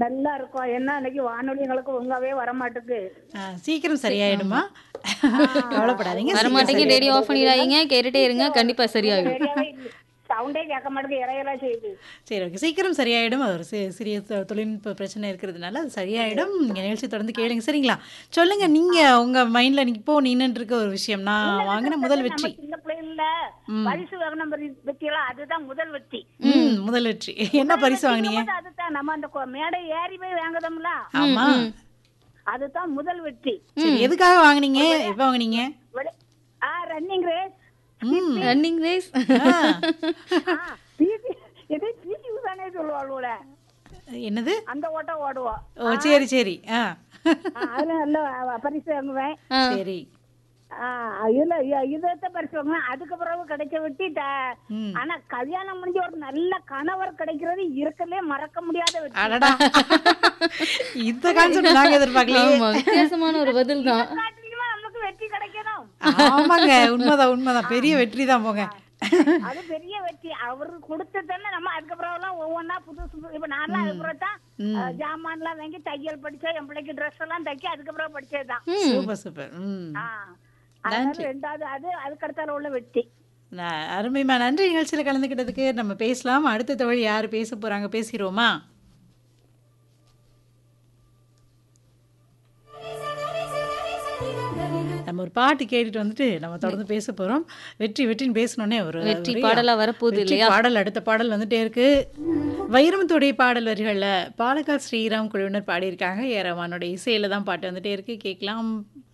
நல்லா இருக்கும் என்ன இன்னைக்கு வானொலி எங்களுக்கு ஒழுங்காவே வர மாட்டுக்கு ஆ, சீக்கிரம் சரியாயிடுமா கவலைப்படாதீங்க வரமாட்டேங்க ரேடியோ ஆஃப் பண்ணிடாதீங்க கேட்டுட்டே இருங்க கண்டிப்பா சரியாயிடும் சரியாவே சவுண்டே கேட்க மாட்டேங்குது இறையெல்லாம் செய்யுது சரி ஓகே சீக்கிரம் சரியாயிடும் அது ஒரு சி- சிறிய தொ- தொழில்நுட்ப பிரச்சனை இருக்கிறதுனால அது சரியாயிடும் நீங்க நிகழ்ச்சி தொடர்ந்து கேளுங்க சரிங்களா சொல்லுங்க நீங்க உங்க மைண்ட்ல நீங்க இப்போ நின்னுட்டு இருக்க ஒரு விஷயம் நான் வாங்கின முதல் நம்ம வெற்றி சின்ன பிள்ளைல பரிசு வாங்கின பத்தி எல்லாம் அதுதான் முதல் வெற்றி ம் முதல் வெற்றி என்ன பரிசு வாங்குனீங்க முதல் அதுதான் நம்ம அந்த கொ- மேடை ஏறி போய் வாங்குதோம்ல ஆமா அதுதான் முதல் வெற்றி சரி எதுக்காக வாங்குனீங்க எப்ப வாங்குனீங்க விளை- ஆ ரன்னிங் ரேஸ் ம் ரன்னிங் ரேஸ் ஆ. பிடி எது பிடி தானே சொல்லுவாள்வோல என்னது அந்த ஓட்டம் ஓடுவோம் ஓ சரி சரி ஆ ஆ, அதுல நல்ல பரிசு வாங்குவேன் சரி ஆ, இதுல இ- இதைத்தான் பரிசு வாங்குவேன் அதுக்கு பிறகு கிடைச்ச வெட்டி த- ம். ஆனா கல்யாணம் முடிஞ்ச ஒரு நல்ல கணவர் கிடைக்கிறது இருக்கலே மறக்க முடியாத வெற்றி அடடா இந்த கான்செப்ட் நாங்க எதிர்பார்க்கலையே ஆமா வித்தியாசமான ஒரு பதில் தான் காட்டிலுமா நமக்கு வெற்றி கிடைக்கணும் ஆமாங்க உண்மைதான் உண்மைதான் பெரிய வெற்றி தான் போங்க அது பெரிய வெற்றி அவரு கொடுத்ததானே நம்ம அதுக்கப்புறம் எல்லாம் ஒவ்வொன்னா புதுசு புது- இப்ப நான்லாம் அதுக்கப்புறம் தான் அஹ், ஜாமான்லாம் வாங்கி தையல் படிச்சேன் என் பிள்ளைக்கு ட்ரெஸ் எல்லாம் தைக்க அதுக்கப்புறம் படிச்சதுதான் சூப்பர் சூப்பர் ம் ஆ. அதனால ரெண்டாவது அது அதுக்கடுத்தால உள்ள வெற்றி ந- அருமைமா நன்றி நிகழ்ச்சியில் கலந்துக்கிட்டதுக்கு நம்ம பேசலாம் அடுத்த தோழி யார் பேச போறாங்க பேசிடுவோமா நம்ம ஒரு பாட்டு கேட்டுட்டு வந்துட்டு நம்ம தொடர்ந்து பேச போறோம் வெற்றி வெற்றின்னு பேசணுன்னே ஒரு வெற்றி ஒரே பாடலா வரப்போகுது வெற்றி இல்லையா பாடல் அடுத்த பாடல் வந்துட்டே இருக்கு வைரமுத்துடைய பாடல் வரிகளில் பாலக்கால் ஸ்ரீராம் குழுவினர் பாடியிருக்காங்க ஏரவானோட இசையில தான் பாட்டு வந்துட்டே இருக்கு கேட்கலாம்